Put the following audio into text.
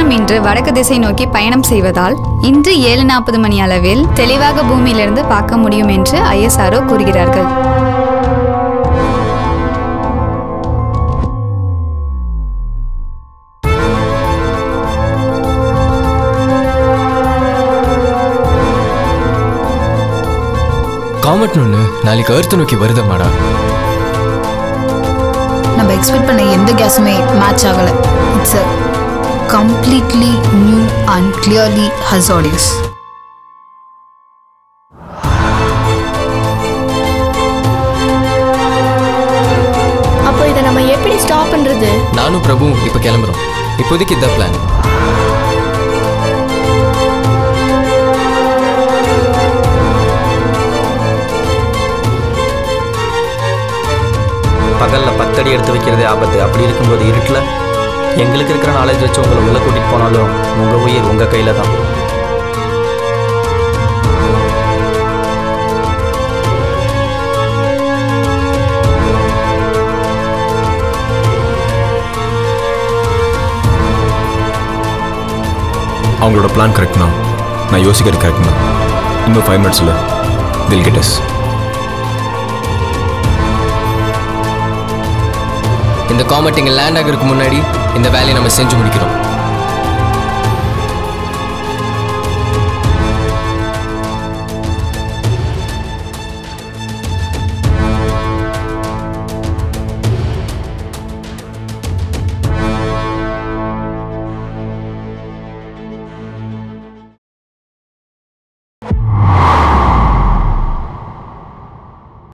சூரியன் இன்று வடக்கு திசை நோக்கி பயணம் செய்வதால் இன்று ஏழு நாற்பது மணி அளவில் தெளிவாக பூமியிலிருந்து பார்க்க முடியும் என்று ஐஎஸ்ஆர்ஓ கூறுகிறார்கள் காமெட்னு ஒன்று நாளைக்கு எர்த்து நோக்கி வருதம்மாடா நம்ம எக்ஸ்பெக்ட் பண்ண எந்த கேஸுமே மேட்ச் ஆகலை it's a completely new and clearly hazardous அப்போ இதை நம்ம எப்படி ஸ்டாப் பண்றது நானும் பிரபுவும் இப்போ கிளம்புறோம் இப்போதைக்கு இதான் பிளான் பகலில் பத்தடி எடுத்து வைக்கிறதே ஆபத்து அப்படி இருக்கும்போது இருட்டில் எங்களுக்கு இருக்கிற நாலேஜ் வச்சு உங்களை உள்ளே கூட்டிகிட்டு போனாலும் உங்கள் உயிர் உங்கள் கையில் தான் அவங்களோட பிளான் கரெக்ட்னா நான் யோசிக்கிறது கரெக்ட்னா இன்னும் ஃபைவ் மினிட்ஸில் தில் கெட் அஸ் இந்த காமெட் இங்கே லேண்ட் ஆகிறதுக்கு முன்னாடி இந்த வேலையை நம்ம செஞ்சு முடிக்கிறோம்